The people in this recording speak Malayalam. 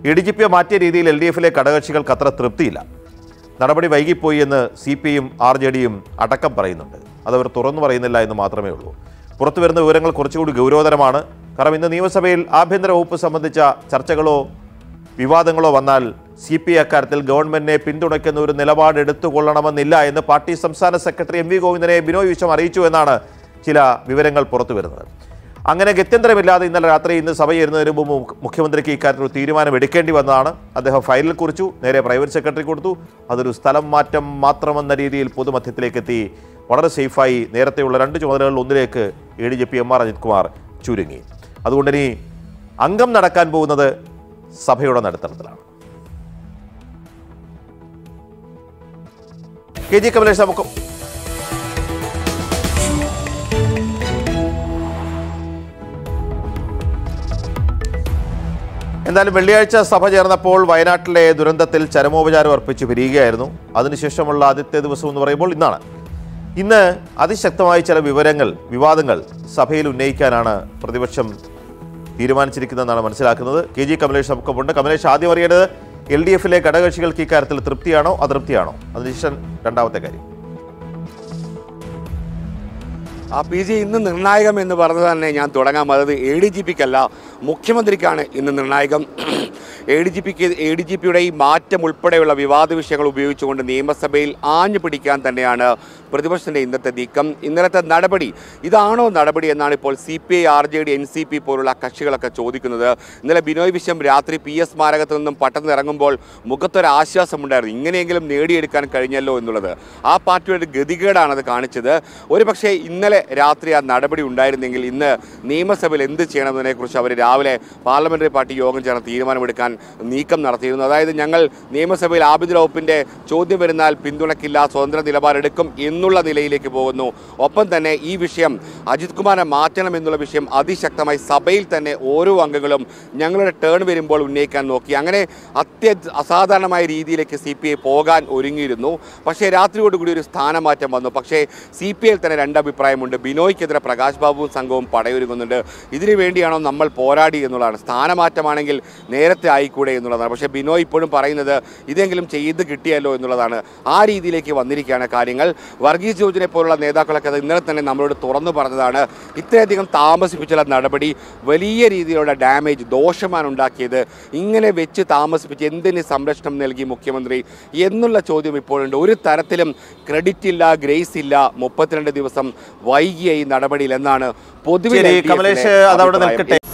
എ ഡി ജി പിയെ മാറ്റിയ രീതിയിൽ എൽ ഡി എഫിലെ ഘടകകക്ഷികൾക്ക് അത്ര തൃപ്തിയില്ല നടപടി വൈകിപ്പോയി എന്ന് സി പി ഐയും ആർ ജെ ഡിയും അടക്കം പറയുന്നുണ്ട് അതവർ തുറന്നു പറയുന്നില്ല എന്ന് മാത്രമേ ഉള്ളൂ പുറത്തു വരുന്ന വിവരങ്ങൾ കുറച്ചുകൂടി ഗൗരവതരമാണ് കാരണം ഇന്ന് നിയമസഭയിൽ ആഭ്യന്തര വകുപ്പ് സംബന്ധിച്ച ചർച്ചകളോ വിവാദങ്ങളോ വന്നാൽ സി പി ഐ അക്കാര്യത്തിൽ ഗവൺമെന്റിനെ പിന്തുണയ്ക്കുന്ന ഒരു നിലപാട് എടുത്തുകൊള്ളണമെന്നില്ല എന്ന് പാർട്ടി സംസ്ഥാന സെക്രട്ടറി എം വി ഗോവിന്ദനെ ബിനോയ് വിശ്വം അറിയിച്ചു എന്നാണ് ചില വിവരങ്ങൾ പുറത്തു വരുന്നത് അങ്ങനെ ഗത്യന്തരമില്ലാതെ ഇന്നലെ രാത്രി ഇന്ന് സഭ ചേരുന്നതിന് മുമ്പ് മു- മുഖ്യമന്ത്രിക്ക് ഇക്കാര്യത്തിൽ ഒരു തീരുമാനം എടുക്കേണ്ടി വന്നതാണ് അദ്ദേഹം ഫയലിൽ കുറിച്ചു നേരെ പ്രൈവറ്റ് സെക്രട്ടറി കൊടുത്തു അതൊരു സ്ഥലം മാറ്റം മാത്രമെന്ന രീതിയിൽ പൊതുമധ്യത്തിലേക്ക് എത്തി വളരെ സേഫായി നേരത്തെയുള്ള രണ്ട് ചുമതലകളിൽ ഒന്നിലേക്ക് A D G P M R Ajith Kumar ചുരുങ്ങി അതുകൊണ്ട് ഇനി അംഗം നടക്കാൻ പോകുന്നത് സഭയുടെ നടുത്തളത്തിലാണ് കെ ജി കമലേഷ് നമുക്ക് എന്തായാലും വെള്ളിയാഴ്ച സഭ ചേർന്നപ്പോൾ വയനാട്ടിലെ ദുരന്തത്തിൽ ചരമോപചാരം അർപ്പിച്ച് പിരിയുകയായിരുന്നു അതിനുശേഷമുള്ള ആദ്യത്തെ ദിവസം എന്ന് പറയുമ്പോൾ ഇന്നാണ് ഇന്ന് അതിശക്തമായ ചില വിവരങ്ങൾ വിവാദങ്ങൾ സഭയിൽ ഉന്നയിക്കാനാണ് പ്രതിപക്ഷം തീരുമാനിച്ചിരിക്കുന്നതെന്നാണ് മനസ്സിലാക്കുന്നത് കെ ജി കമലേഷ് നമുക്കൊപ്പമുണ്ട് കമലേഷ് ആദ്യം അറിയേണ്ടത് എൽ ഡി എഫിലെ ഘടകകക്ഷികൾക്ക് ഇക്കാര്യത്തിൽ തൃപ്തിയാണോ അതൃപ്തിയാണോ അതിനുശേഷം രണ്ടാമത്തെ കാര്യം ആ പി ജി ഇന്ന് നിർണായകം എന്ന് പറഞ്ഞത് തന്നെ ഞാൻ തുടങ്ങാം അതായത് എ ഡി ജി പിക്കല്ല മുഖ്യമന്ത്രിക്കാണ് ഇന്ന് നിർണായകം എ ഡി ജി പിക്ക് എ ഡി ജി പിയുടെ ഈ മാറ്റം ഉൾപ്പെടെയുള്ള വിവാദ വിഷയങ്ങൾ ഉപയോഗിച്ചുകൊണ്ട് നിയമസഭയിൽ ആഞ്ഞു പിടിക്കാൻ തന്നെയാണ് പ്രതിപക്ഷത്തിൻ്റെ ഇന്നത്തെ നീക്കം ഇന്നലത്തെ നടപടി ഇതാണോ നടപടി എന്നാണ് ഇപ്പോൾ C P I R J D N C P പോലുള്ള കക്ഷികളൊക്കെ ചോദിക്കുന്നത് ഇന്നലെ ബിനോയ് വിശ്വം രാത്രി പി എസ് സ്മാരകത്തിൽ നിന്നും പട്ടണം ഇറങ്ങുമ്പോൾ മുഖത്തൊരു ആശ്വാസമുണ്ടായിരുന്നു ഇങ്ങനെയെങ്കിലും നേടിയെടുക്കാൻ കഴിഞ്ഞല്ലോ എന്നുള്ളത് ആ പാർട്ടിയുടെ ഗതികേടാണ് അത് കാണിച്ചത് ഒരു പക്ഷേ ഇന്നലെ രാത്രി ആ നടപടി ഉണ്ടായിരുന്നെങ്കിൽ ഇന്ന് നിയമസഭയിൽ എന്ത് ചെയ്യണമെന്നതിനെക്കുറിച്ച് അവർ രാവിലെ പാർലമെന്ററി പാർട്ടി യോഗം ചേർന്ന് തീരുമാനമെടുക്കാൻ നീക്കം നടത്തിയിരുന്നു അതായത് ഞങ്ങൾ നിയമസഭയിൽ ആഭ്യന്തര വകുപ്പിന്റെ ചോദ്യം വരുന്നാൽ പിന്തുണയ്ക്കില്ല സ്വതന്ത്ര നിലപാടെടുക്കും എന്നുള്ള നിലയിലേക്ക് പോകുന്നു ഒപ്പം തന്നെ ഈ വിഷയം അജിത് കുമാറിനെ മാറ്റണം എന്നുള്ള വിഷയം അതിശക്തമായി സഭയിൽ തന്നെ ഓരോ അംഗങ്ങളും ഞങ്ങളുടെ ടേൺ വരുമ്പോൾ ഉന്നയിക്കാൻ നോക്കി അങ്ങനെ അത്യ അസാധാരണമായ രീതിയിലേക്ക് സി പി ഐ പോകാൻ ഒരുങ്ങിയിരുന്നു പക്ഷേ രാത്രിയോടുകൂടി ഒരു സ്ഥാനമാറ്റം വന്നു പക്ഷേ സി പി ഐയിൽ തന്നെ രണ്ട് അഭിപ്രായമുണ്ട് ബിനോയ്ക്കെതിരെ പ്രകാശ് ബാബുവും സംഘവും പടയൊരുങ്ങുന്നുണ്ട് ഇതിനു വേണ്ടിയാണോ നമ്മൾ പോരാടി എന്നുള്ളതാണ് സ്ഥാനമാറ്റമാണെങ്കിൽ നേരത്തെ ആയിക്കൂടെ എന്നുള്ളതാണ് പക്ഷേ ബിനോയ് ഇപ്പോഴും പറയുന്നത് ഇതെങ്കിലും ചെയ്ത് കിട്ടിയല്ലോ എന്നുള്ളതാണ് ആ രീതിയിലേക്ക് വന്നിരിക്കുകയാണ് കാര്യങ്ങൾ വർഗീസ് ജോർജിനെ പോലുള്ള നേതാക്കളൊക്കെ അത് ഇന്നലെ തന്നെ നമ്മളോട് തുറന്നു പറഞ്ഞതാണ് ഇത്രയധികം താമസിപ്പിച്ചുള്ള നടപടി വലിയ രീതിയിലുള്ള ഡാമേജ് ദോഷമാണ് ഉണ്ടാക്കിയത് ഇങ്ങനെ വെച്ച് താമസിപ്പിച്ച് എന്തിന് സംരക്ഷണം നൽകി മുഖ്യമന്ത്രി എന്നുള്ള ചോദ്യം ഇപ്പോഴുണ്ട് ഒരു തരത്തിലും ക്രെഡിറ്റ് ഇല്ല ഗ്രേസ് ഇല്ല മുപ്പത്തിരണ്ട് ദിവസം വൈകിയ ഈ നടപടിയിൽ എന്നാണ് പൊതുവെ ശരി കമലേഷ് അതവിടെ നിൽക്കട്ടെ